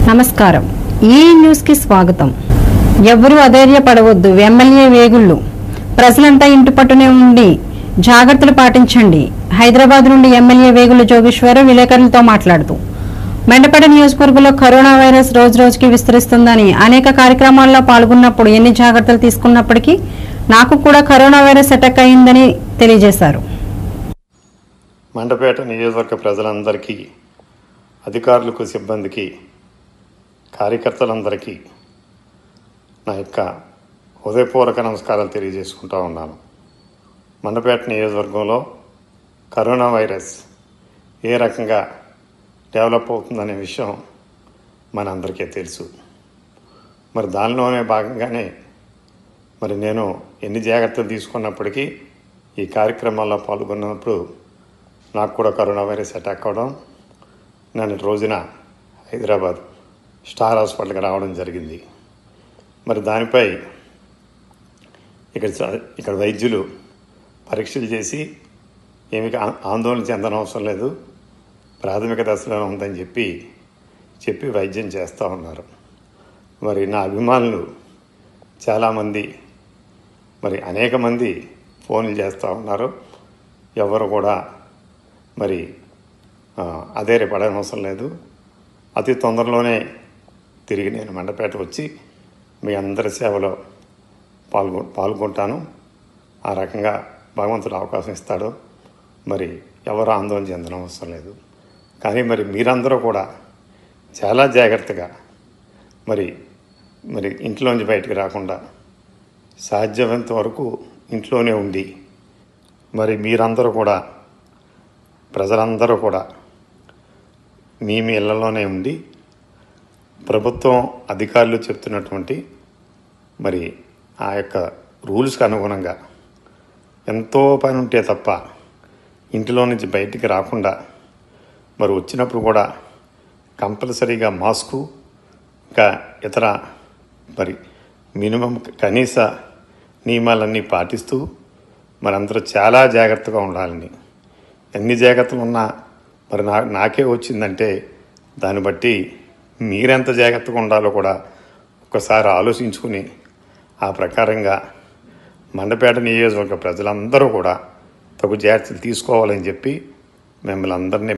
నమస్కారం ఈ న్యూస్ కి స్వాగతం ఎవరు అధైర్యపడవద్దు ఎమ్మెల్యే వేగుళ్ళు ప్రజలంతా ఇంటి పట్టునే ఉండి జాగ్రత్తలు పాటించండి హైదరాబాద్ నుండి ఎమ్మెల్యే వేగులు జోగేశ్వరరావు విలేకరులతో మాట్లాడుతూ మెండపేట నియోజకవర్గంలో కరోనా వైరస్ రోజు రోజుకి విస్తరిస్తుందని అనేక కార్యక్రమాల్లో పాల్గొన్నప్పుడు ఎన్ని జాగ్రత్తలు తీసుకున్నప్పటికీ నాకు కూడా కరోనా వైరస్ అటాక్ అయిందని తెలియజేశారు మండపేట నియోజకవర్గ ప్రజలందరికీ అధికారులకు సిబ్బందికి కార్యకర్తలందరికీ నా యొక్క హృదయపూర్వక నమస్కారాలు తెలియజేసుకుంటా ఉన్నాను మండపేట నియోజకవర్గంలో కరోనా వైరస్ ఏ రకంగా డెవలప్ అవుతుందనే విషయం మనందరికీ తెలుసు మరి దానిలోనే భాగంగానే మరి నేను ఎన్ని జాగ్రత్తలు తీసుకున్నప్పటికీ ఈ కార్యక్రమాల్లో పాల్గొన్నప్పుడు నాకు కూడా కరోనా వైరస్ అటాక్ అవడం నేను రోజున హైదరాబాద్ స్టార్ హాస్పిటల్కి రావడం జరిగింది మరి దానిపై ఇక్కడ చ- ఇక్కడ వైద్యులు పరీక్షలు చేసి ఏమి ఆ- ఆందోళన చెందనవసరం లేదు ప్రాథమిక దశలో ఉందని చెప్పి చెప్పి వైద్యం చేస్తూ ఉన్నారు మరి నా అభిమానులు చాలామంది మరి అనేక మంది ఫోన్లు చేస్తూ ఉన్నారు ఎవరు కూడా మరి ఆ, అధైర్యపడని అవసరం లేదు అతి తొందరలోనే తిరిగి నేను మండపేట వచ్చి మీ అందరి సేవలో పాల్గొ పాల్గొంటాను ఆ రకంగా భగవంతుడు అవకాశం ఇస్తాడు మరి ఎవరు ఆందోళన చెందడం అవసరం లేదు కానీ మరి మీరందరూ కూడా చాలా జాగ్రత్తగా మరి మరి ఇంట్లోంచి బయటికి రాకుండా సాధ్యమైనంత వరకు ఇంట్లోనే ఉండి మరి మీరందరూ కూడా ప్రజలందరూ కూడా మీ మీ ఇళ్లలోనే ఉండి ప్రభుత్వం అధికారులు చెప్తున్నటువంటి మరి ఆ యొక్క రూల్స్కి అనుగుణంగా ఎంతో పని ఉంటే తప్ప ఇంటిలో నుంచి బయటికి రాకుండా మరి వచ్చినప్పుడు కూడా కంపల్సరీగా మాస్కు ఇంకా ఇతర మరి మినిమం కనీస నియమాలన్నీ పాటిస్తూ మరి అందరూ చాలా జాగ్రత్తగా ఉండాలని ఎన్ని జాగ్రత్తలు ఉన్నా మరి నా నాకే వచ్చిందంటే దాన్ని బట్టి మీరెంత జాగ్రత్తగా ఉండాలో కూడా ఒక్కసారి ఆలోచించుకుని ఆ ప్రకారంగా మండపేట నియోజకవర్గ ప్రజలందరూ కూడా తగు జాగ్రత్తలు తీసుకోవాలని చెప్పి మిమ్మల్ని అందరినీ